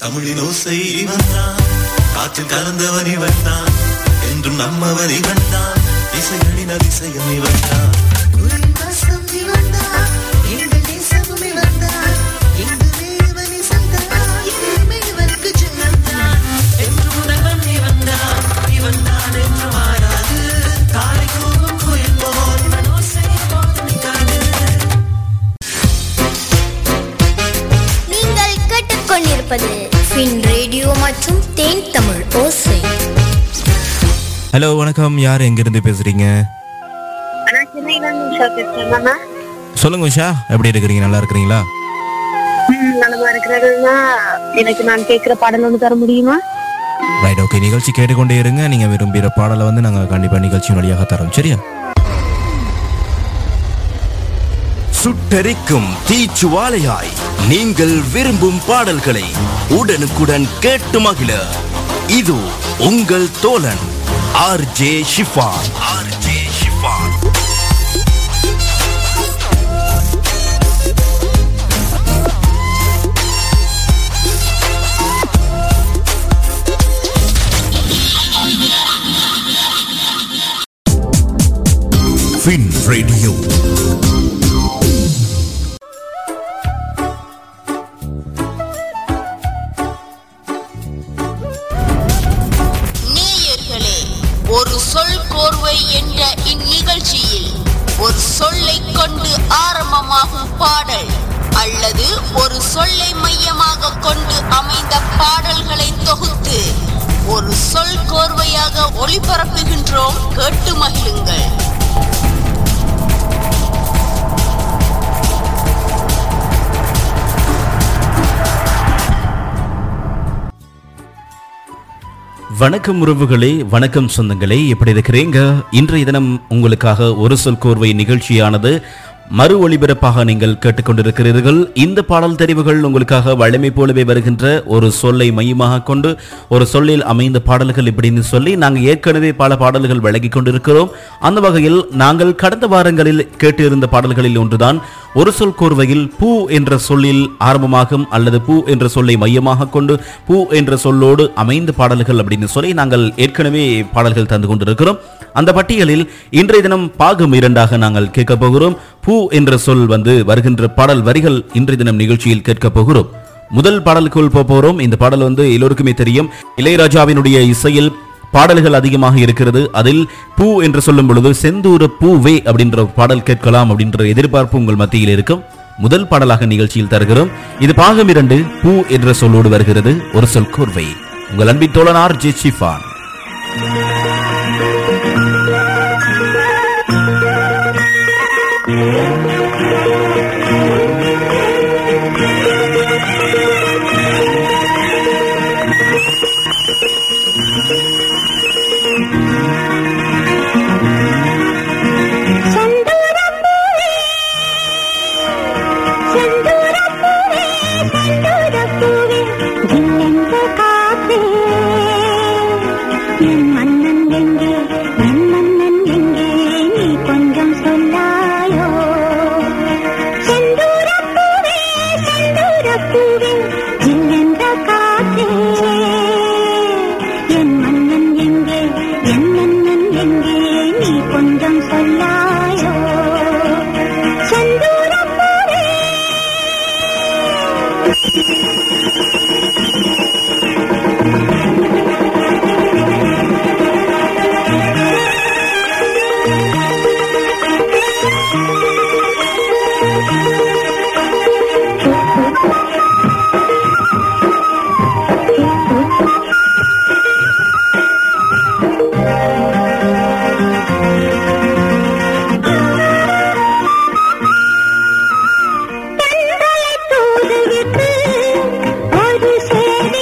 தமிழின் ஓசை இவன் தான் காற்றில் கலந்தவன் இவன் தான் என்றும் நம்மவன் இவன் தான் இசைகளின் அதிசயம் இவன் தான் குரல் வாசம் இவன்தான், எங்கள் தேசமும் இவன்தான், எங்குமே இவன் இசைதான், எங்குமே இவனுக்கு ஜெயம்தான். என்று முதல்வன் இவன்தான், இவன்தான் என்று மாறாது, காலை கூவும் குயில் போல் இவன் ஓசை எப்போதும் நிற்காது. நீங்கள் கேட்டுக்கொண்டிருப்பது ஃபின் ரேடியோ மற்றும் தேன் தமிழ் ஓசை ஹலோ வணக்கம் யார் எங்கிருந்து பேசுறீங்க ஆனா சென்னையில இருந்து உஷா பேசுறேன் மாமா சொல்லுங்க உஷா எப்படி இருக்கிறீங்க நல்லா இருக்கிறீங்களா ம், நலமா இருக்கிறதுனா எனக்கு நான் கேட்கிற பாடல் வந்து தர முடியுமா ரைட் ஓகே நிகழ்ச்சி கேட்டுக்கொண்டே இருங்க நீங்க விரும்புகிற பாடலை வந்து நாங்க கண்டிப்பா நிகழ்ச்சியின் வழியாக தரோம் சரியா சுட்டெரிக்கும் தீச்சுவாலையாய் நீங்கள் விரும்பும் பாடல்களை உடனுக்குடன் கேட்டு மகிழ இது உங்கள் தோழன் R J Shifan R J Shifan Fin radio நேயர்களே ஒரு சொல் கோர்வை என்ற இந்நிகழ்ச்சியில் ஒரு சொல்லை கொண்டு ஆரம்பமாகும் பாடல் அல்லது ஒரு சொல்லை மையமாக கொண்டு அமைந்த பாடல்களை தொகுத்து ஒரு சொல் கோர்வையாக ஒளிபரப்புகின்றோம் கேட்டு மகிழுங்கள் வணக்கம் உறவுகளே வணக்கம் சொந்தங்களே எப்படி இருக்கிறீங்க இன்றைய தினம் உங்களுக்காக ஒரு சொல் கோர்வை நிகழ்ச்சியானது மறு ஒளிபரப்பாக நீங்கள் கேட்டுக்கொண்டிருக்கிறீர்கள் இந்த பாடல் தெரிவுகள் உங்களுக்காக வழமை போலவே வருகின்ற ஒரு சொல்லை மையமாக கொண்டு ஒரு சொல்லில் அமைந்த பாடல்கள் இப்படின்னு சொல்லி நாங்கள் ஏற்கனவே பல பாடல்கள் வழங்கிக் கொண்டிருக்கிறோம் அந்த வகையில் நாங்கள் கடந்த வாரங்களில் கேட்டிருந்த பாடல்களில் ஒன்றுதான் ஒரு சொல் கோர்வையில் பூ என்ற சொல்லில் ஆரம்பமாகும் அல்லது பூ என்ற சொல்லை மையமாக கொண்டு பூ என்ற சொல்லோடு அமைந்த பாடல்கள் அப்படின்னு சொல்லி நாங்கள் ஏற்கனவே பாடல்கள் தந்து கொண்டிருக்கிறோம் அந்த பட்டியலில் இன்றைய தினம் பாகம் இரண்டாக நாங்கள் கேட்க போகிறோம் பூ என்ற சொல் வந்து வருகின்ற பாடல் வரிகள் இன்றைய தினம் நிகழ்ச்சியில் கேட்க போகிறோம் முதல் பாடலுக்குள் போக போறோம் இந்த பாடல் வந்து எல்லோருக்குமே தெரியும் இளையராஜாவினுடைய இசையில் பாடல்கள் அதிகமாக இருக்கிறது அதில் பூ என்று சொல்லும் பொழுது செந்தூர பூவே அப்படின்ற ஒரு பாடல் கேட்கலாம் அப்படின்ற எதிர்பார்ப்பு உங்கள் மத்தியில் இருக்கும் முதல் பாடலாக நிகழ்ச்சியில் தருகிறோம் இது பாகம் இரண்டு பூ என்ற சொல்லோடு வருகிறது ஒரு சொல் கோர்வை உங்கள் அன்பின் தோழனார் ஜே ஷிஃபான் என் மன்னன் எங்கே என் மன்னன் எங்கே நீ கொஞ்சம் சொல்லாயோ செந்தூரப்பூவே செந்தூரப்பூவே ஜில்லென்ற காற்றே என் மன்னன் எங்கே என் மன்னன் எங்கே நீ கொஞ்சம் சொல்லாயோ செந்தூரப்பூவே தங்களை தூதுவிட்டு ஒரு சேதி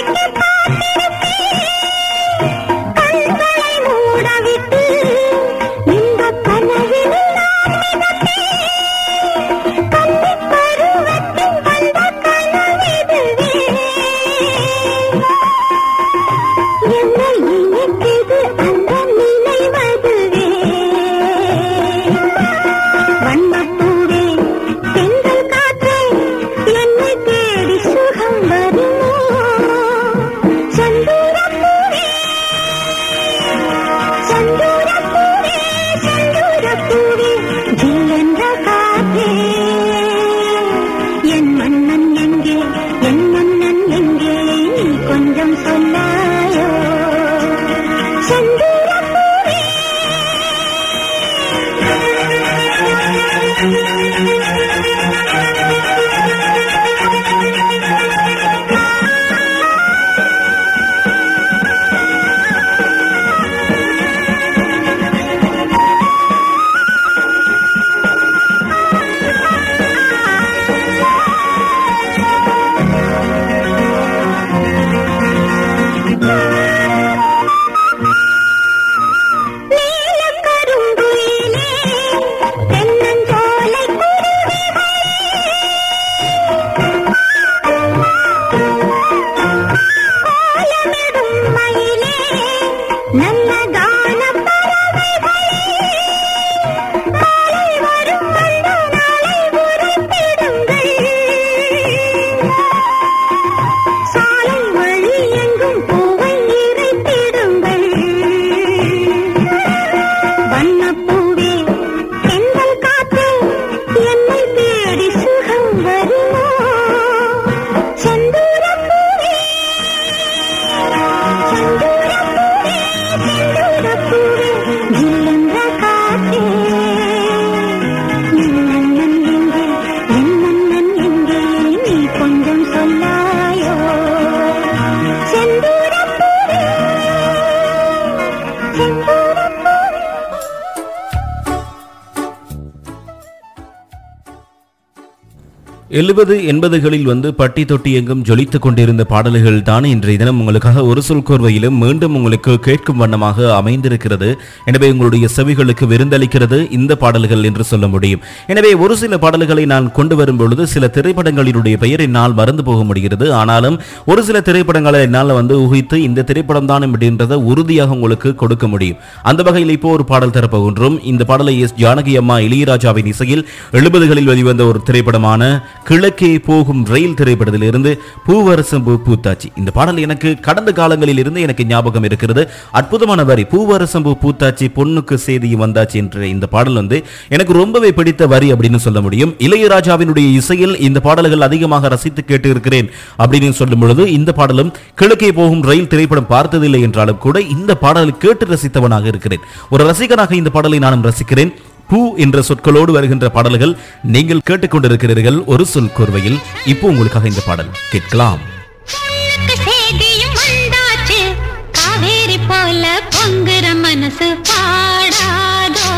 எழுபது எண்பதுகளில் வந்து பட்டி தொட்டி எங்கும் ஜொலித்துக் கொண்டிருந்த பாடல்கள் தான் இன்றைய தினம் உங்களுக்காக ஒரு சொல் கோர்வையிலும் மீண்டும் உங்களுக்கு கேட்கும் வண்ணமாக அமைந்திருக்கிறது எனவே உங்களுடைய செவிகளுக்கு விருந்தளிக்கிறது இந்த பாடல்கள் என்று சொல்ல முடியும் எனவே ஒரு சில பாடல்களை நான் கொண்டு வரும் பொழுது சில திரைப்படங்களினுடைய பெயர் என்னால் மறந்து போக முடிகிறது ஆனாலும் ஒரு சில திரைப்படங்களை என்னால் வந்து ஊகித்து இந்த திரைப்படம் தான் அப்படின்றத உறுதியாக உங்களுக்கு கொடுக்க முடியும் அந்த வகையில் இப்போ ஒரு பாடல் தரப்போகின்றோம் இந்த பாடலை எஸ் ஜானகி அம்மா இளையராஜாவின் இசையில் எழுபதுகளில் வெளிவந்த ஒரு திரைப்படமான கிழக்கே போகும் ரயில் திரைப்படத்திலிருந்து பூவரசம் பூ பூத்தாச்சி இந்த பாடல் எனக்கு கடந்த காலங்களில் இருந்து எனக்கு ஞாபகம் இருக்கிறது அற்புதமான வரி பூவரசம் பூ பூத்தாச்சி பொண்ணுக்கு செய்தி வந்தாச்சு என்ற இந்த பாடல் வந்து எனக்கு ரொம்பவே பிடித்த வரி அப்படின்னு சொல்ல முடியும் இளையராஜாவினுடைய இசையில் இந்த பாடல்கள் அதிகமாக ரசித்து கேட்டு இருக்கிறேன் அப்படின்னு சொல்லும் பொழுது இந்த பாடலும் கிழக்கே போகும் ரயில் திரைப்படம் பார்த்ததில்லை என்றாலும் கூட இந்த பாடலை கேட்டு ரசித்தவனாக இருக்கிறேன் ஒரு ரசிகனாக இந்த பாடலை நானும் ரசிக்கிறேன் பூ என்ற சொற்களோடு வருகின்ற பாடல்கள் நீங்கள் கேட்டுக்கொண்டிருக்கிறீர்கள் ஒரு சொல் கோர்வையில் இப்போ உங்களுக்காக இந்த பாடல் கேட்கலாம் சேதியும் வந்தாச்சு காவேரி போல பொங்குற மனசு பாடாதோ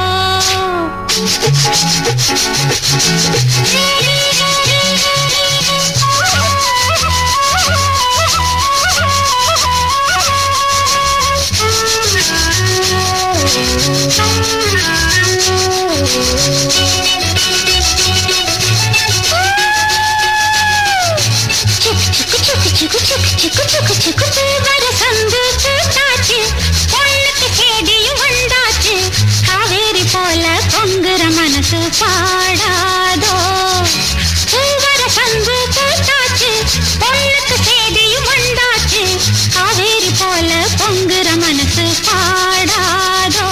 மனசு பாடாதோ பூவர சந்து பூத்தாச்சு பொண்ணுக்கு சேதியும் வந்தாச்சு காவேரி போல பொங்குற மனசு பாடாதோ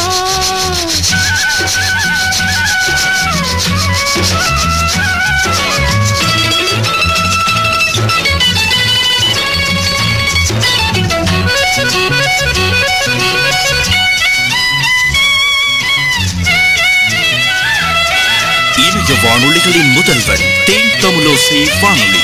இணைய வானொலிகளின் முதல்வன் தேன் தமிழோசை வானொலி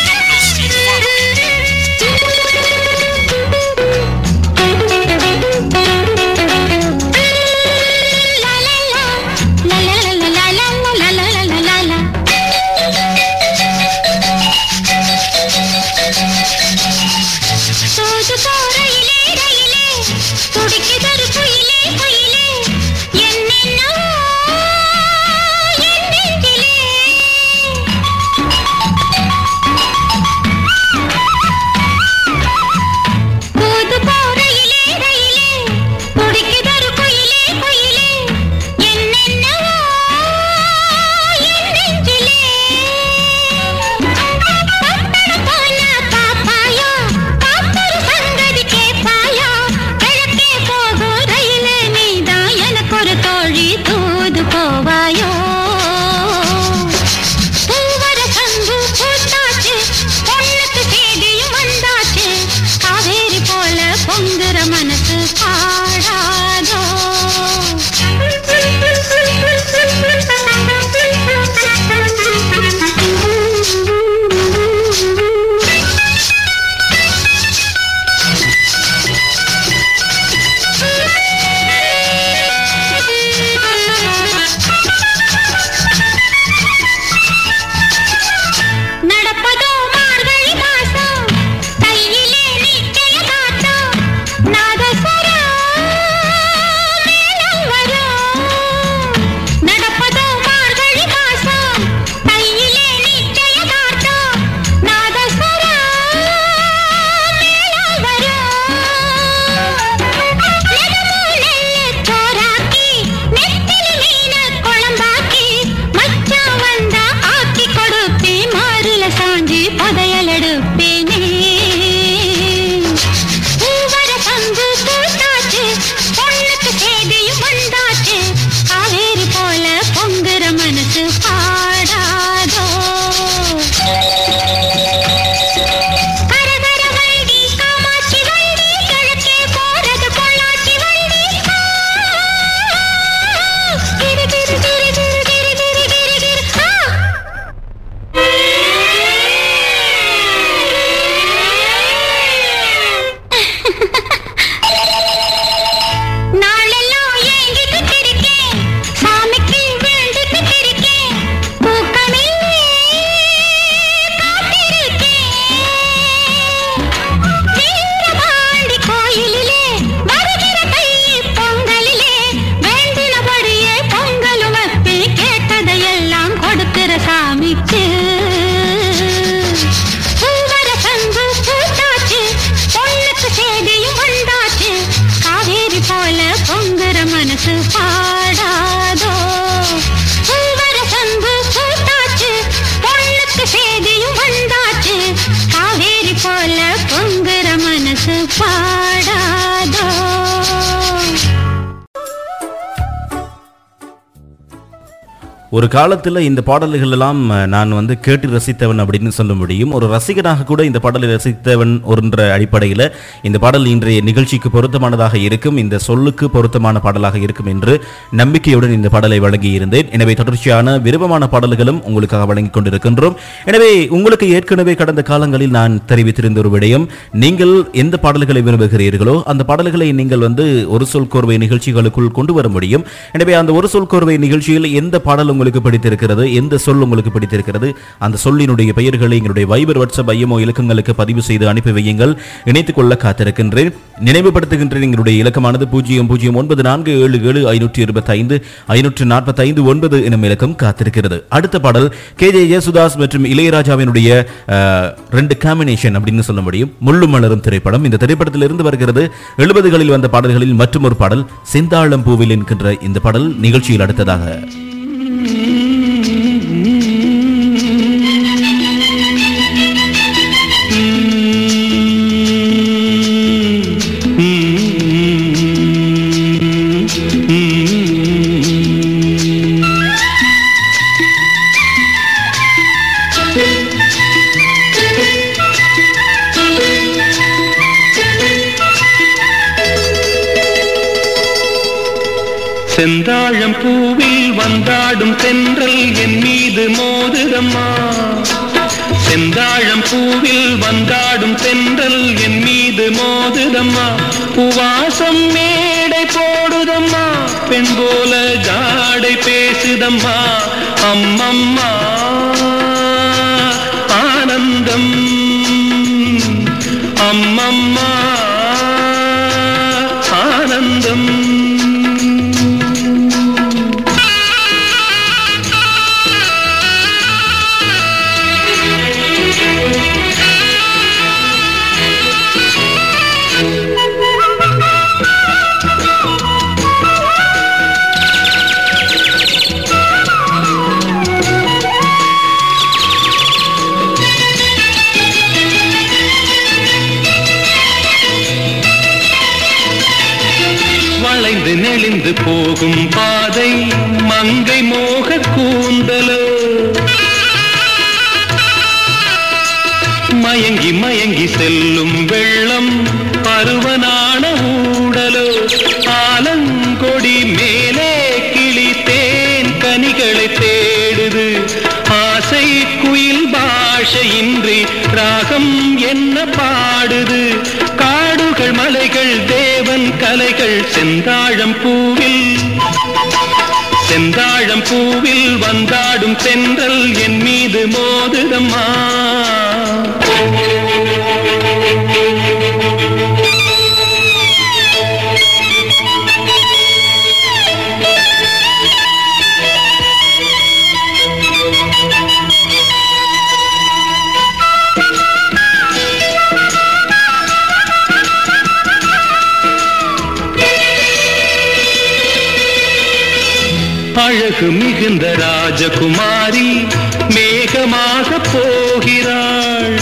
சோது போறையிலே ரயிலே துடிக்குதொரு குயிலே குயிலே என்னென்னவோ என் நெஞ்சிலே ஒரு காலத்தில் இந்த பாடல்கள் எல்லாம் அஹ், நான் வந்து கேட்டு ரசித்தவன் அப்படின்னு சொல்ல முடியும் ஒரு ரசிகனாக கூட இந்த பாடலை ரசித்தவன் என்ற அடிப்படையில் இந்த பாடல் இன்றைய நிகழ்ச்சிக்கு பொருத்தமானதாக இருக்கும் இந்த சொல்லுக்கு பொருத்தமான பாடலாக இருக்கும் என்று நம்பிக்கையுடன் இந்த பாடலை வழங்கி இருந்தேன் எனவே தொடர்ச்சியான விருப்பமான பாடல்களும் உங்களுக்காக வழங்கிக் கொண்டிருக்கின்றோம் எனவே உங்களுக்கு ஏற்கனவே கடந்த காலங்களில் நான் தெரிவித்திருந்த ஒரு விடயம் நீங்கள் எந்த பாடல்களை விரும்புகிறீர்களோ அந்த பாடல்களை நீங்கள் வந்து ஒரு சொல் கோர்வை நிகழ்ச்சிகளுக்குள் கொண்டு வர முடியும் எனவே அந்த ஒரு சொல் கோர்வை நிகழ்ச்சியில் எந்த பாடல் உங்களுக்கு பிடித்திருக்கிறது எந்த சொல் உங்களுக்கு பிடித்திருக்கிறது அந்த சொல்லினுடைய பெயர்களை எங்களுடைய வைபர் வாட்ஸ்அப் ஐஎம்ஓ இலக்கங்களுக்கு பதிவு செய்து அனுப்பி வையுங்கள் இணைத்துக் கொள்ள காத்திருக்கின்றேன் நினைவுபடுத்துகின்றேன் எங்களுடைய இலக்கமானது பூஜ்ஜியம் பூஜ்ஜியம் ஒன்பது நான்கு ஏழு ஏழு ஐநூற்றி இருபத்தி ஐந்து ஐநூற்று நாற்பத்தி ஐந்து ஒன்பது எனும் இலக்கம் காத்திருக்கிறது அடுத்த பாடல் கே ஜே யேசுதாஸ் மற்றும் இளையராஜாவினுடைய அஹ், ரெண்டு காம்பினேஷன் அப்படின்னு சொல்ல முடியும் முள்ளும் மலரும் திரைப்படம் இந்த திரைப்படத்தில் இருந்து வருகிறது எழுபதுகளில் வந்த பாடல்களில் மற்றும் ஒரு பாடல் செந்தாழம் பூவில் என்கின்ற இந்த பாடல் நிகழ்ச்சியில் அடுத்ததாக செந்தாழம் பூவில் வந்தாடும் தென்றல் என் மீது மோதுதம்மா செந்தாழம் பூவில் வந்தாடும் தென்றல் என் மீது மோதுதம்மா உவாசம் மேடை போடுதம்மா பெண் போல ஜாடை பேசுதம்மா அம்மம்மா ஆனந்தம் அம்மம்மா ஆனந்தம் வளைந்து நெளிந்து போகும் பாதை மங்கை மோக கூந்தலோ மயங்கி மயங்கி செல்லும் வெள்ளம் பருவனான ஊடலோ ஆலங்கொடி மேலே கிளி தேன் கனிகளை தேடுது ஆசை குயில் பாஷையின்றி ராகம் என்ன பாடுது காடுகள் மலைகள் தேவன் கலைகள் செந்தாழம் பூவில் செந்தாழம் பூவில் வந்தாடும் தென்றல் என் மீது மோதுதம்மா அழகு மிகுந்த ராஜகுமாரி மேகமாக போகிறாள்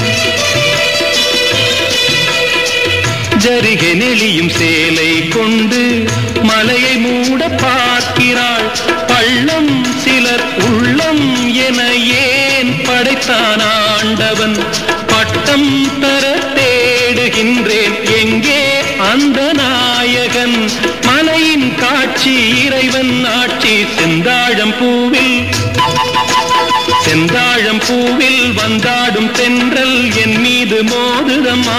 ஜரிகை நெளியும் சேலை கொண்டு மலையை மூட பார்க்கிறாள் பள்ளம் சிலர் உள்ளம் என ஏன் படைத்தான் ஆண்டவன் பட்டம் தர தேடுகின்றேன் எங்கே அந்த நாயகன் மலையின் காட்சி இறைவன் ஆட்சி செந்தாழம் பூவில் செந்தாழம் பூவில் வந்தாடும் தென்றல் என் மீது மோதுதம்மா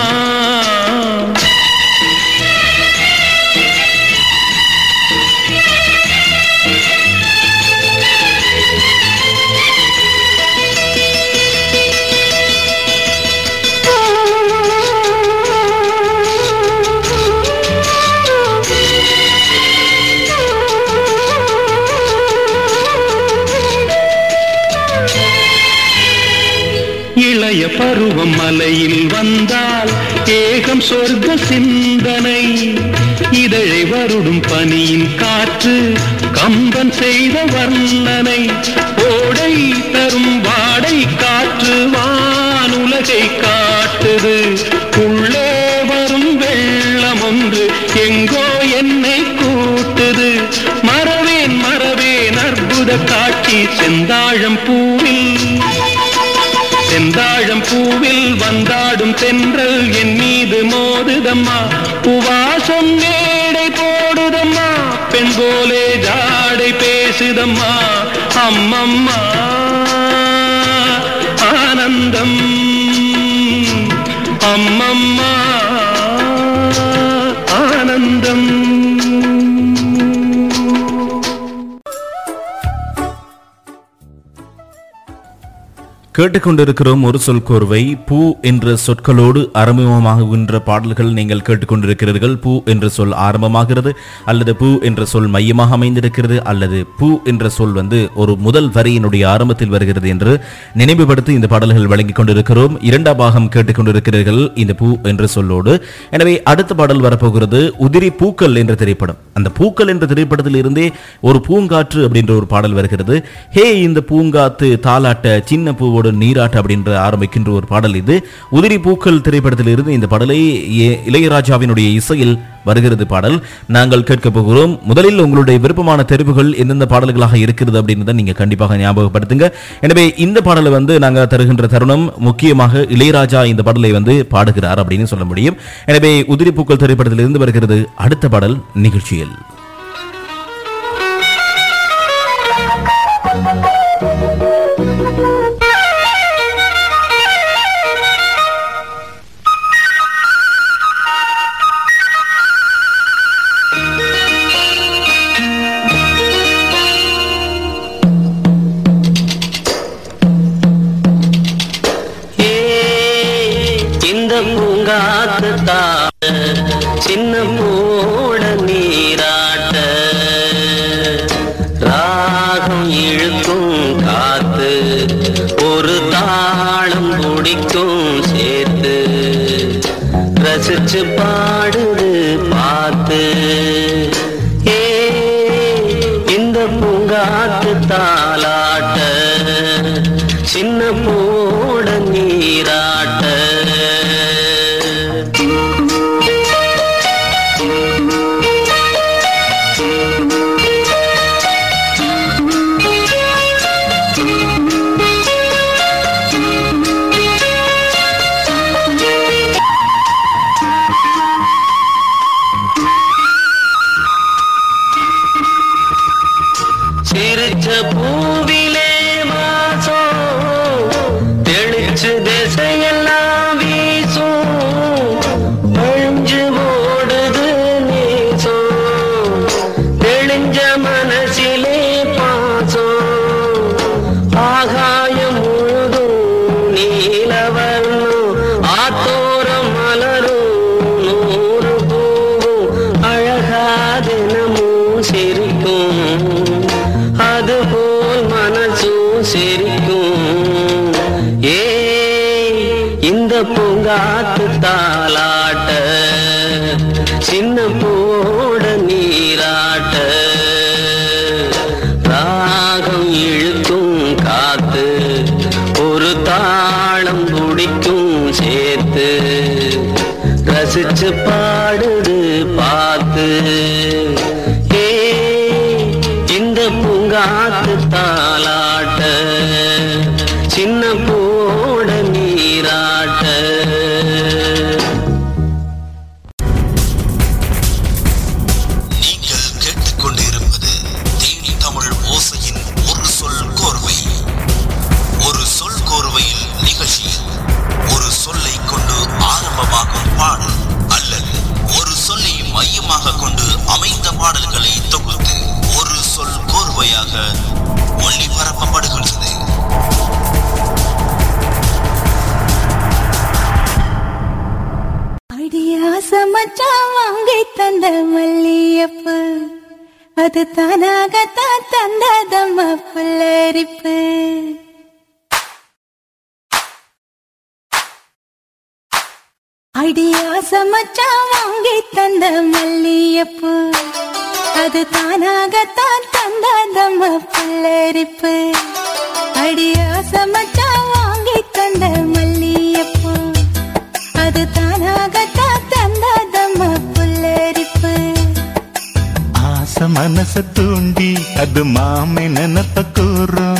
இளைய பருவம் மலையில் வந்தால் ஏகம் சொர்க்க சிந்தனை இதழை வருடும் பனியின் காற்று கம்பன் செய்த வர்ணனை ஓடை தரும் வாடை காற்று வானுலகை காட்டுது உள்ளே வரும் வெள்ளம் ஒன்று எங்கோ என்னை கூட்டுது மறவேன் மறவேன் அற்புத காட்சி செந்தாழம் பூவில் செந்தாழம் பூவில் வந்தாடும் தென்றல் என் மீது மோதுதம்மா உவாசம் மேடை போடுதம்மா பெண் போலே ஜாடை பேசுதம்மா அம்மம்மா ஆனந்தம் அம்மம்மா ஆனந்தம் கேட்டுக்கொண்டிருக்கிறோம் ஒரு சொல் கோர்வை பூ என்ற சொற்களோடு ஆரம்பமாகுகின்ற பாடல்கள் நீங்கள் கேட்டுக்கொண்டிருக்கிறீர்கள் பூ என்ற சொல் ஆரம்பமாகிறது அல்லது பூ என்ற சொல் மையமாக அமைந்திருக்கிறது அல்லது பூ என்ற சொல் வந்து ஒரு முதல் வரியினுடைய ஆரம்பத்தில் வருகிறது என்று நினைவுபடுத்தி இந்த பாடல்கள் வழங்கிக் கொண்டிருக்கிறோம் இரண்டாம் பாகம் கேட்டுக்கொண்டிருக்கிறீர்கள் இந்த பூ என்ற சொல்லோடு எனவே அடுத்த பாடல் வரப்போகிறது உதிரி பூக்கள் என்ற திரைப்படம் அந்த பூக்கள் என்ற திரைப்படத்தில் இருந்தே ஒரு பூங்காற்று அப்படின்ற ஒரு பாடல் வருகிறது ஹே இந்த பூங்காத்து தாலாட்ட சின்ன பூவோடு நீராட்ட அப்படின்ற ஆரம்பிக்கின்ற ஒரு பாடல் இது உதிரி பூக்கள் திரைப்படத்தில் இருந்து இந்த பாடலை ஏ- இளையராஜாவினுடைய இசையில் வருகிறது பாடல் நாங்கள் கேட்க போகிறோம் முதலில் உங்களுடைய விருப்பமான தெரிவுகள் எந்தெந்த பாடல்களாக இருக்கிறது அப்படின்னு நீங்க கண்டிப்பாக ஞாபகப்படுத்துங்க எனவே இந்த பாடலை வந்து நாங்க தருகின்ற தருணம் முக்கியமாக இளையராஜா இந்த பாடலை வந்து பாடுகிறார் அப்படின்னு சொல்ல முடியும் எனவே உதிரி பூக்கள் திரைப்படத்தில் இருந்து வருகிறது அடுத்த பாடல் நிகழ்ச்சியில் இந்த பூங்காத்து தாழ சின்ன மூட நீராட்ட ராகம் இழுக்கும் காத்து ஒரு தாளம் பிடிக்கும் சேர்த்து ரசிச்சு பாடுது பார்த்து ஏ இந்த பூங்காத்து தாளாட்ட சின்ன மூட நீராட்ட சிரிச்ச பூவிலே வாசம் தெளிச்சு திசையெல்லாம் வீசும் அழிஞ்சு ஓடுது நேசம் தெளிஞ்ச மனசிலே பாசம் ஆகாயம் முழுதும் நீலவர்ணம் ஆத்தோரம் மலரும் நூறு பூவும் அழகா தினமும் சிரிக்கும் அதுபோல் மனசும் சிரிக்கும் ஏ இந்த பூங்காத்து தாளாட்ட சின்ன போட நீராட்ட ராகம் இழுக்கும் காத்து ஒரு தாளம் பிடிக்கும் சேர்த்து ரசிச்சு பாடுது பார்த்து ஏ இந்த பூங்காத்து தாளாட்ட சின்ன போட நீராட்ட நீங்கள் கேட்டுக்கொண்டிருப்பது தேனி தமிழ் ஓசையின் ஒரு சொல் கோர்வை ஒரு சொல் கோர்வையில் நிகழ்ச்சியில் ஒரு சொல்லை கொண்டு ஆரம்பமாகும் பாடல் அல்லது ஒரு சொல்லை மையமாக கொண்டு அமைந்த பாடல்களை தொகுத்து ஒரு சொல் கோர்வையாக ஒளிபரப்பப்படுகின்றது அடியாச மச்சான் வாங்கி தந்த மல்லியப்பு அது தானாகத்தான் தந்ததம்ம புல்லரிப்பு அடியாச மச்சான் வாங்கி தந்த மல்லியப்பு அது தானாகத்தான் தந்ததம்ம புல்லரிப்பு அடியாச மச்சான் வாங்கி தந்த மல்லியப்பு அது தானாகத்தான் தந்ததம்ம புல்லரிப்பு ஆச மனச தூண்டி அது மாமை நினப்ப கூறும்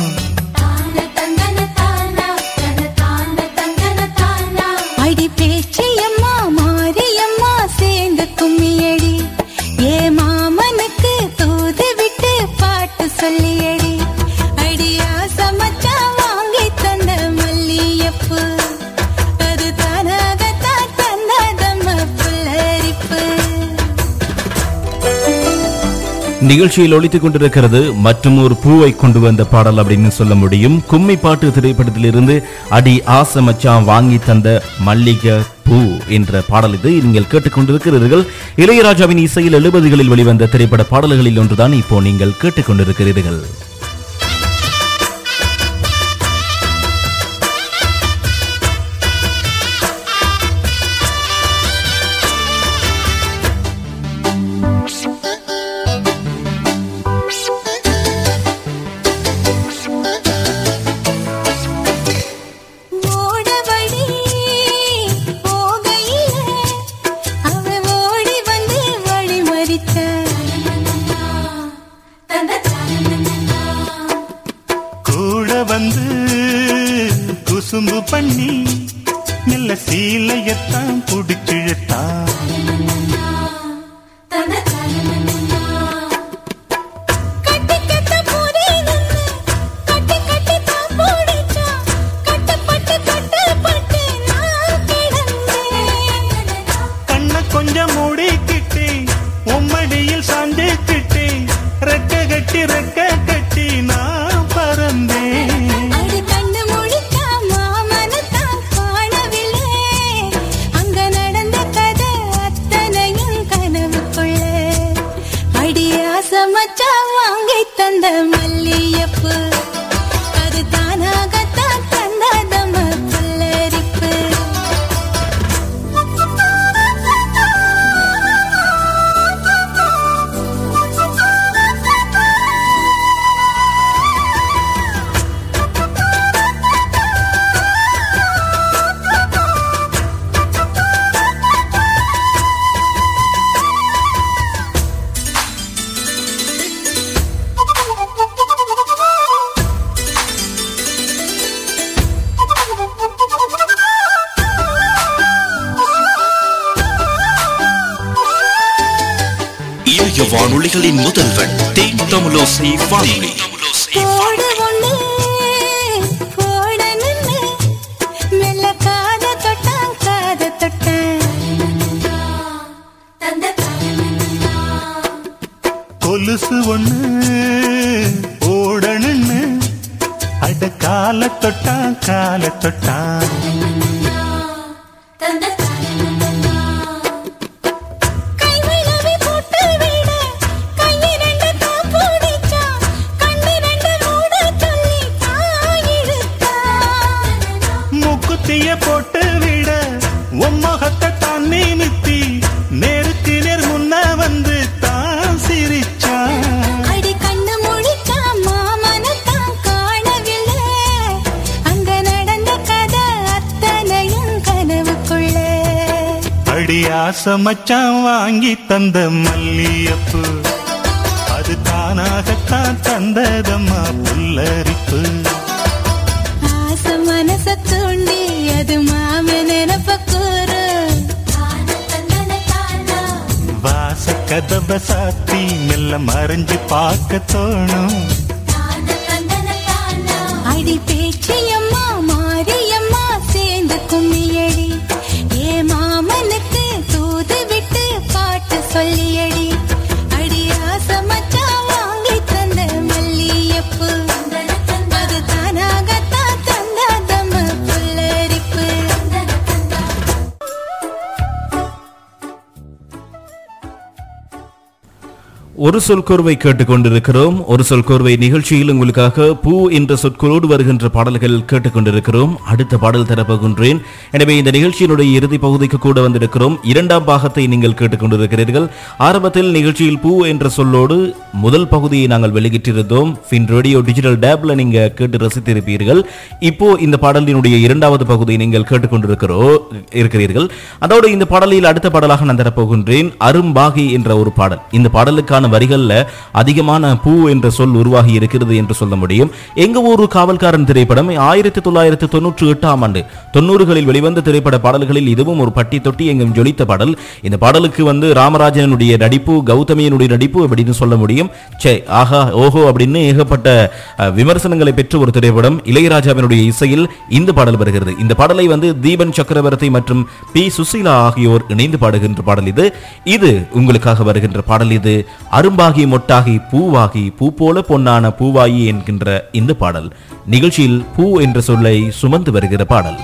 நிகழ்ச்சியில் ஒலித்துக் கொண்டிருக்கிறது மற்றும் ஒரு பூவை கொண்டு வந்த பாடல் அப்படின்னு சொல்ல முடியும் கும்மி பாட்டு திரைப்படத்திலிருந்து அடி ஆசை மச்சான் வாங்கி தந்த மல்லிகை பூ என்ற பாடல் இது நீங்கள் கேட்டுக்கொண்டிருக்கிறீர்கள் இளையராஜாவின் இசையில் எழுபதுகளில் வெளிவந்த திரைப்பட பாடல்களில் ஒன்றுதான் இப்போ நீங்கள் கேட்டுக்கொண்டிருக்கிறீர்கள் ஓடவழி போகையில அவ ஓடி வந்து வழி மறித்த கூட வந்து குசும்பு பண்ணி மெல்ல சீலையத்தான் புடிச்சிழுத்தான் கட்டி கட்ட போதே நின்னு கட்டி கட்டி தான் போடிச்சா கட்டப்பட்டு கட்டப்பட்டு நான் கிடந்தேன் கண்ண கொஞ்சம் மூடிக்கிட்டு உம்மடியில் சாஞ்சுக்கிட்டு ரெக்க கட்டி ரெக்க கட்டி நான் பறந்தேன் அடி கண்ணு முழிச்சா மாமனத்தான் காணவில்லை அங்க நடந்த கதை அத்தனையும் கனவுக்குள்ள அடி ஆசமச்சா வாங்கி தந்த மல்லியப்பு அது தானாகத்தான் தந்ததம புல்லரிப்பு இளைய வானொலிகளின் முதல்வன் தேன் தமிழோசை வானொலி போடு ஒண்ணு போட நின்னு மெல்ல காத தொட்டான் காத தொட்டான் கொலுசு ஒண்ணு ஓடணுன்னு அட கால தொட்டான் கால தொட்டான் கைவிளவி போட்டு விட கையிரண்டு தான் பூடிச்சா கண்ணிரண்டு மூட சொல்லி தாயிழுத்தான் மூக்குத்திய போட்டு விட உம்மகத்தை தான் நிமித்தி நேருக்கு நேர் முன்ன வந்து தான் சிரிச்சான் அடி கண்ணு முழிச்சா மாமனத்தான் காணவில்லை அங்க நடந்த கதை அத்தனையும் கனவுக்குள்ள அடி ஆசை மச்சான் வாங்கி தந்த மல்லியப்பு அது தானாகத்தான் தந்ததம்மா புல்லரிப்பு ஆசை மனச தூண்டி அது மாம நினப்ப கூறு வாச கதவை சாத்தி மெல்ல மறைஞ்சு பார்க்க தோணும் அடி பேச்சியம்மா மாரியம்மா சேர்ந்து கும்மியடி ஏ மாமனுக்கு தூது விட்டு பாட்டு சொல்லியடி அடி ஆசை மச்சான் வாங்கி தந்த மல்லியப்பு அது தானாகத்தான் தந்தாதம்ம புல்லரிப்பு ஒரு சொல் கோர்வை கேட்டுக்கொண்டிருக்கிறோம் ஒரு சொல் கோர்வை நிகழ்ச்சியில் உங்களுக்காக பூ என்ற சொற்களோடு வருகின்ற பாடல்கள் கேட்டுக்கொண்டிருக்கிறோம் அடுத்த பாடல் தரப்போகின்றேன் எனவே இந்த நிகழ்ச்சியினுடைய இறுதி பகுதிக்கு கூட வந்திருக்கிறோம் இரண்டாம் பாகத்தை நீங்கள் கேட்டுக்கொண்டிருக்கிறீர்கள் ஆரம்பத்தில் நிகழ்ச்சியில் பூ என்ற சொல்லோடு முதல் பகுதியை நாங்கள் வெளியிட்டிருந்தோம் ஃபின் ரேடியோ டிஜிட்டல் டேப்ல நீங்க கேட்டு ரசித்திருப்பீர்கள் இப்போ இந்த பாடலினுடைய இரண்டாவது பகுதியை நீங்கள் கேட்டுக்கொண்டிருக்கிறோ இருக்கிறீர்கள் அதோடு இந்த பாடலில் அடுத்த பாடலாக நான் தரப்போகின்றேன் அரும்பாகி என்ற ஒரு பாடல் இந்த பாடலுக்கான வரிகள்ல அதிகமான பூ என்ற சொல் உருவாகி இருக்கிறது என்று சொல்ல முடியும் எங்க ஊரு காவல்காரன் திரைப்படம் ஆயிரத்தி தொள்ளாயிரத்தி தொண்ணூற்றி எட்டாம் ஆண்டு தொண்ணூறுகளில் வெளிவந்த திரைப்பட பாடல்களில் இதுவும் ஒரு பட்டி தொட்டி எங்கும் ஜொலித்த பாடல் இந்த பாடலுக்கு வந்து ராமராஜனுடைய நடிப்பு கௌதமியனுடைய நடிப்பு அப்படின்னு சொல்ல முடியும் சே ஆஹா ஓஹோ அப்படின்னு ஏகப்பட்ட அஹ், விமர்சனங்களை பெற்ற ஒரு திரைப்படம் இளையராஜாவினுடைய இசையில் இந்த பாடல் வருகிறது இந்த பாடலை வந்து தீபன் சக்கரவர்த்தி மற்றும் பி சுசீலா ஆகியோர் இணைந்து பாடுகின்ற பாடல் இது இது உங்களுக்காக வருகின்ற பாடல் இது அரும்பாகி மொட்டாகி பூவாகி பூ போல பொன்னான பூவாயி என்கின்ற இந்த பாடல் நிகழ்ச்சியில் பூ என்ற சொல்லை சுமந்து வருகிற பாடல்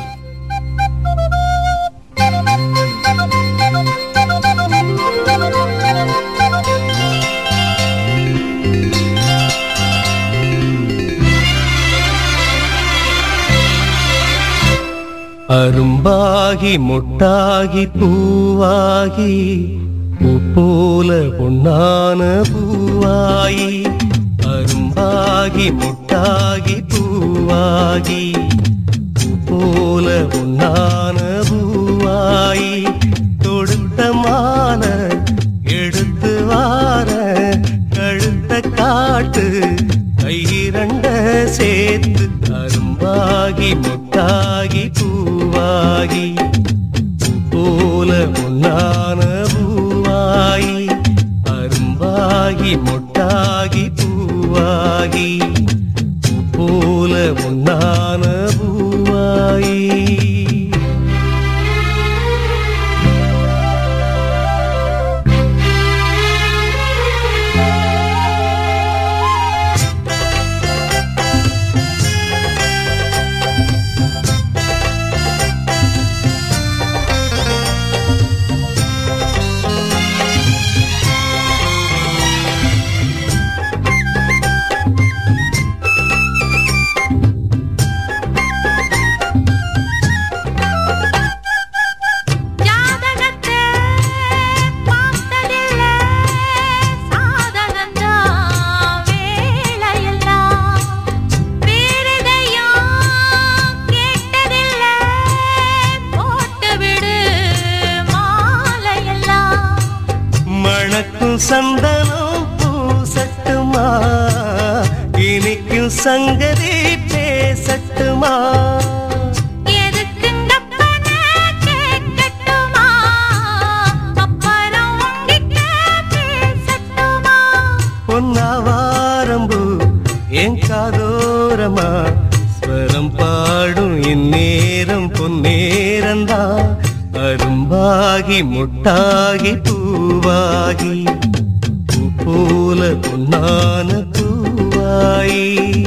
அரும்பாகி முட்டாகி பூவாகி பூ போல பொன்னான பூவாயி அரும்பாகி முட்டாகி பூவாகி பூ போல பொன்னான பூவாயி தொடுத்த மாலை எடுத்து வார கழுத்த காட்டு கையிரண்ட சேர்த்து அரும்பாகி முட்டாகி பூவாகி பூ போல பொன்னான பூவாயி அரும்பாகி முட்டாகி பூவாகி பூ போல பொன்னான பூவாயி மணக்கும் சந்தனம் பூசட்டுமா இனிக்கும் சங்கதி பேசட்டுமா பொன்னாவாரம்பு என் காதோரமா ஸ்வரம் பாடும் இந்நேரம் பொன்னேரந்தா அரும்பாகி முட்டாகி பூவாகி பூ போல பொன்னான பூவாயி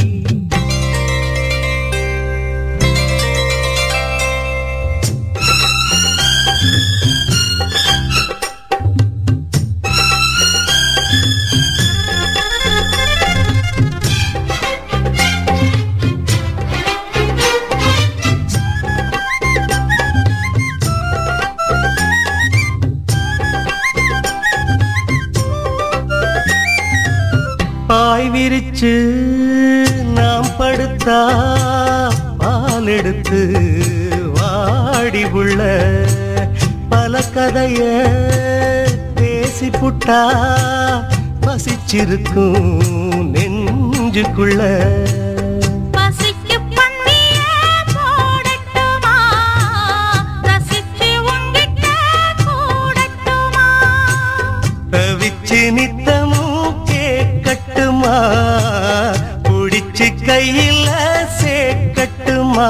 பாய் விரிச்சு நாம் படுத்தா பால் எடுத்து வாடி உள்ள பல கதைய பேசி புட்டா பசிச்சிருக்கும் நெஞ்சுக்குள்ள தவிச்சு நித்தமும் கேட்கட்டுமா புடிச்சு கையில சேர்க்கட்டுமா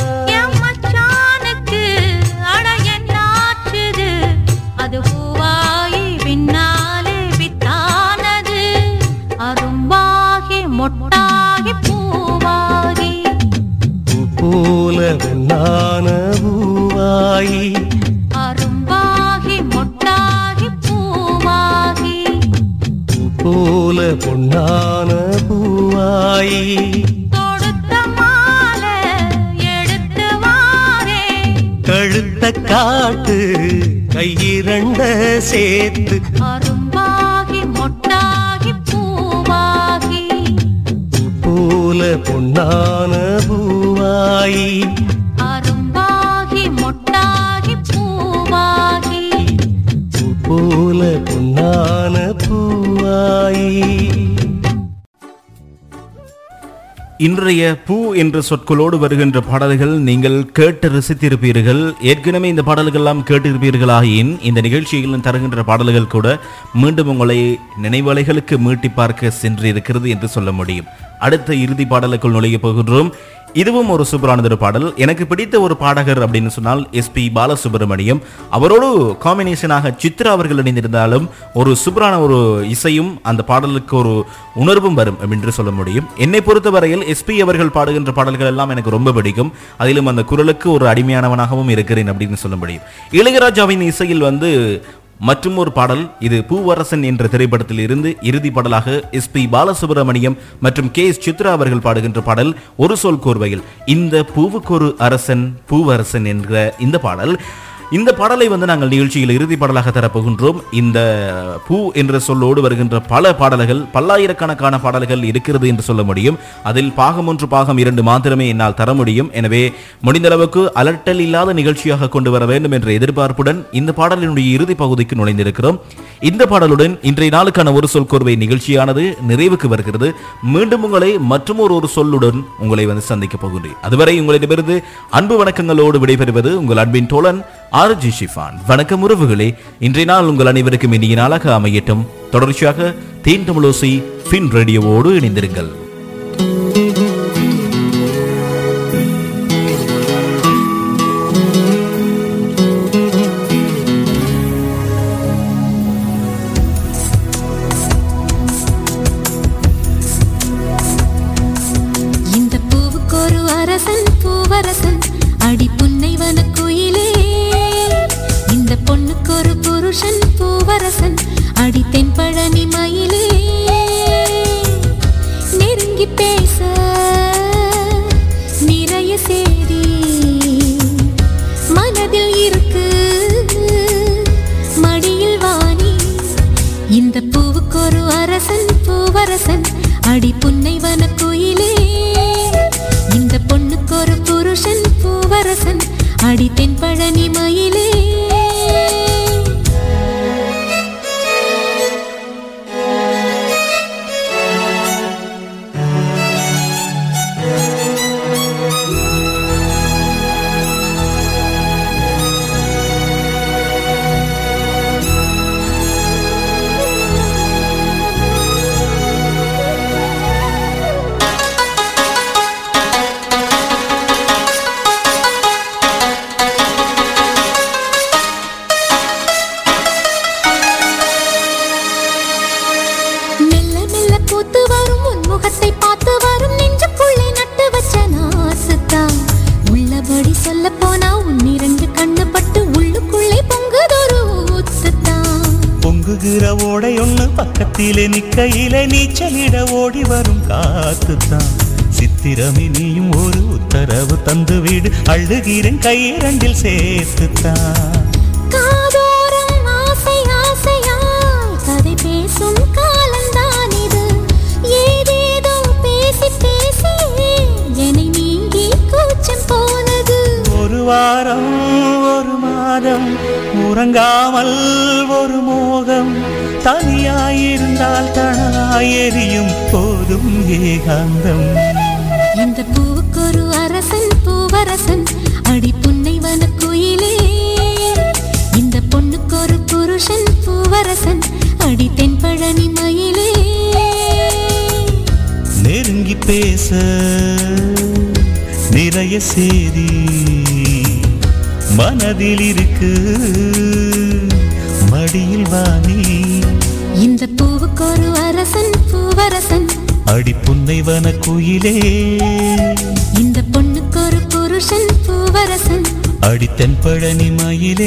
அது பூவாகி பின்னாலே வித்தானது அரும்பாகி மொட்டாகி பூவாகி பூ போல வெண்ணான பூவாயி அரும்பாகி மொட்டாகி பூவாகி பூ போல பொன்னான பூவாயி தொடுத்த மாலை எடுத்து வாரே கழுத்த காட்டு கையிரண்ட சேர்த்து அரும்பாகி மொட்டாகி பூவாகி பூ போல பொன்னான பூவாயி அரும்பாகி மொட்டாகி பூவாகி பூ போல பொன்னான பூவாயி இன்றைய பூ என்ற சொற்களோடு வருகின்ற பாடல்கள் நீங்கள் கேட்டு ரசித்திருப்பீர்கள் ஏற்கனவே இந்த பாடல்கள் எல்லாம் கேட்டிருப்பீர்களாயின் இந்த நிகழ்ச்சியில் தருகின்ற பாடல்கள் கூட மீண்டும் உங்களை நினைவலைகளுக்கு மீட்டி பார்க்க சென்று இருக்கிறது என்று சொல்ல முடியும் அடுத்த இறுதி பாடலுக்குள் நுழைய போகின்றோம் இதுவும் ஒரு சூப்பரானது ஒரு பாடல் எனக்கு பிடித்த ஒரு பாடகர் அப்படின்னு சொன்னால் எஸ்பி பாலசுப்ரமணியம் அவரோடு காம்பினேஷனாக சித்ரா அவர்கள் இணைந்திருந்தாலும் ஒரு சூப்பரான ஒரு இசையும் அந்த பாடலுக்கு ஒரு உணர்வும் வரும் என்று சொல்ல முடியும் என்னை பொறுத்தவரையில் எஸ்பி அவர்கள் பாடுகின்ற பாடல்கள் எல்லாம் எனக்கு ரொம்ப பிடிக்கும் அதிலும் அந்த குரலுக்கு ஒரு அடிமையானவனாகவும் இருக்கிறேன் அப்படின்னு சொல்ல முடியும் இளையராஜாவின் இசையில் வந்து மற்றும் ஒரு பாடல் இது பூவரசன் என்ற திரைப்படத்தில் இருந்து இறுதி பாடலாக எஸ் பி பாலசுப்ரமணியம் மற்றும் கே எஸ் சித்ரா அவர்கள் பாடுகின்ற பாடல் ஒரு சொல் கோர்வையில் இந்த பூவுக்கொரு அரசன் பூவரசன் என்ற இந்த பாடல் இந்த பாடலை வந்து நாங்கள் நிகழ்ச்சியில் இறுதி பாடலாக தரப்போகின்றோம் இந்த பூ என்ற சொல்லோடு வருகின்ற பல பாடல்கள் பல்லாயிரக்கணக்கான பாடல்கள் இருக்கிறது என்று சொல்ல முடியும் அதில் பாகம் ஒன்று பாகம் இரண்டு மாத்திரமே என்னால் தர முடியும் எனவே முடிந்த அளவுக்கு அலட்டல் இல்லாத நிகழ்ச்சியாக கொண்டு வர வேண்டும் என்ற எதிர்பார்ப்புடன் இந்த பாடலினுடைய இறுதி பகுதிக்கு நுழைந்திருக்கிறோம் இந்த பாடலுடன் இன்றைய நாளுக்கான ஒரு சொல் கோர்வை நிகழ்ச்சியானது நிறைவுக்கு வருகிறது மீண்டும் உங்களை மற்றும் ஒரு ஒரு சொல்லுடன் உங்களை வந்து சந்திக்க போகின்றேன் அதுவரை உங்களிடமிருந்து அன்பு வணக்கங்களோடு விடைபெறுவது உங்கள் அன்பின் தோழன் ஆர்ஜி ஷிஃபான் வணக்கம் உறவுகளே இன்றைய நாள் உங்கள் அனைவருக்கும் இனிய நாளாக அமையட்டும் தொடர்ச்சியாக தேன் தமிழோசி ஃபின் ரேடியோவோடு இணைந்திருங்கள் இந்த பூவுக்கு ஒரு அரசன் பூவரசன் அடி புன்னைவன குயிலே இந்த பொண்ணுக்கு ஒரு புருஷன் பூவரசன் அடி தென்பழனி மயிலே நெருங்கி பேச நிறைய செய்தி மனதில் இருக்கு மடியில் வாணி இந்த பூவுக்கு ஒரு அரசன் பூவரசன் அடி புன்னைவன குயிலே இந்த பொண்ணுக்கு ஒரு புருஷன் பூவரசன் அடி தென்பழனி மயிலே மெல்ல மெல்ல பூத்து வரும் உன் முகத்தை பார்த்து வரும் நெஞ்சுக்குள்ளே நட்டு வச்ச நாசுத்தான் உள்ளபடி சொல்ல போனா உன் இரண்டு கண்ணு பட்டு உள்ளுக்குள்ளே பொங்குதொரு ஊத்துத்தான் பொங்குகிற ஓடை ஒண்ணு பக்கத்திலே நிக்கையிலே நீச்சலிட ஓடி வரும் காத்துத்தான் சித்திரமே நீயும் ஒரு உத்தரவு தந்து வீடு அழுகிறேன் கையிரண்டில் சேர்த்துத்தான் காதோரம் ஆசை ஆசையாய் கதை பேசும் காலந்தான் இது ஏதேதோ பேசி பேசி என்னை நீங்கி கூச்சம் போனது ஒரு வாரம் ஒரு மாதம் உறங்காமல் ஒரு மோகம் தனியாயிருந்தால் தனாய் எரியும் போதும் ஏகாந்தம் இந்த பூவுக்கு ஒரு அரசன் பூவரசன் அடி புன்னைவன குயிலே இந்த பொண்ணுக்கு ஒரு புருஷன் பூவரசன் அடி தென்பழனி மயிலே நெருங்கி பேச நிறைய செய்தி மனதில் இருக்கு மடியில் வாணி இந்த பூவுக்கு ஒரு அரசன் பூவரசன் அடி புன்னைவன குயிலே இந்த பொண்ணுக்கு ஒரு புருஷன் பூவரசன் அடி தென்பழனி மயிலே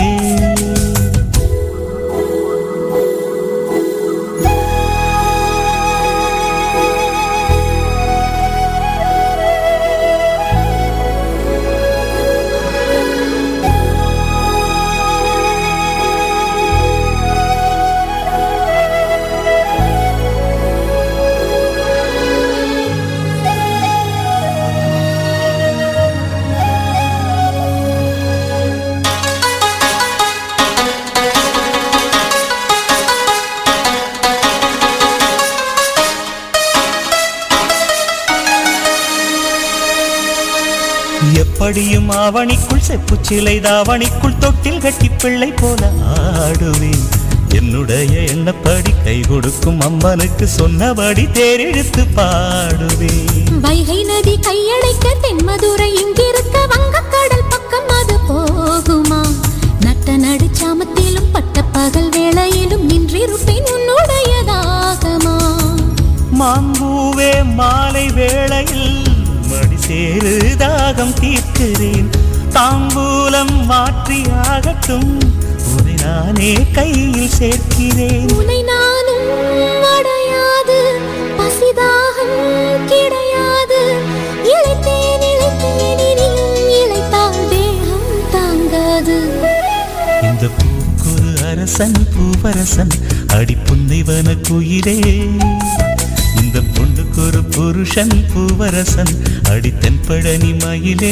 எப்படியும் ஆவணிக்குள் செப்புச் சிலை தாவணிக்குள் தொட்டில் கட்டி பிள்ளை போல ஆடுவேன் என்னுடைய எண்ணப்படி கை கொடுக்கும் அம்மனுக்கு சொன்னபடி தேரெழுத்து பாடுவேன் வைகை நதி கையடைக்க தென்மதுரை இங்கிருக்க வங்கக்கடல் பக்கம் அது போகுமா நட்ட நடுச்சாமத்திலும் பட்ட பகல் வேளையிலும் நின்றிருப்பேன் உன்னுடையதாகமா மாம்பூவே மாலை வேளையில் மடி சேரு தாகம் தீர்க்கிறேன் தாம்பூலம் மாற்றியாகட்டும் உன்னை நானே கையில் சேர்க்கிறேன் உனை நானும் அடையாது பசிதாகம் கிடையாது இழைத்தேன் இழைத்தேன் இனியும் இழைத்தால் தேகம் தாங்காது இந்த பூக்குரு அரசன் பூவரசன் அடி புன்னைவன குயிலே இந்த பொண்ணுக்கு ஒரு புருஷன் பூவரசன் அடி தென்பழனி மயிலே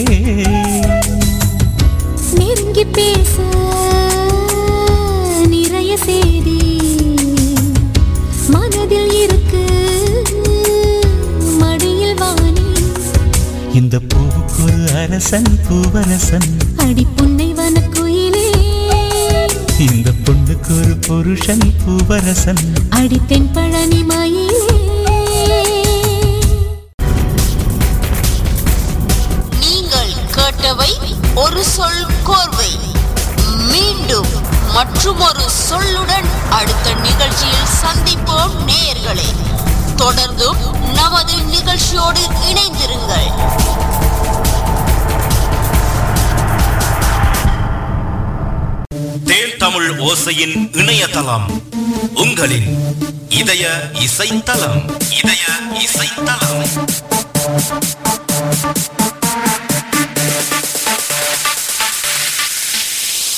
நெருங்கி பேச நிறைய செய்தி மனதில் இருக்கு மடியில் வாணி இந்த பூவுக்கு ஒரு அரசன் பூவரசன் அடி புன்னை வனக்குயிலே இந்த பொண்ணுக்கு ஒரு புருஷன் பூவரசன் அடி தென்பழனி மயிலே நீங்கள் கேட்டவை ஒரு சொல் கோர்வை மீண்டும் மற்றுமொரு சொல்லுடன் அடுத்த நிகழ்ச்சியில் சந்திப்போம் நேயர்களே தொடர்ந்தும் நமது நிகழ்ச்சியோடு இணைந்திருங்கள் தேன் தமிழ் ஓசையின் இணையதளம் உங்களின் இதய இசைத்தலம் இதய இசைத்தலம்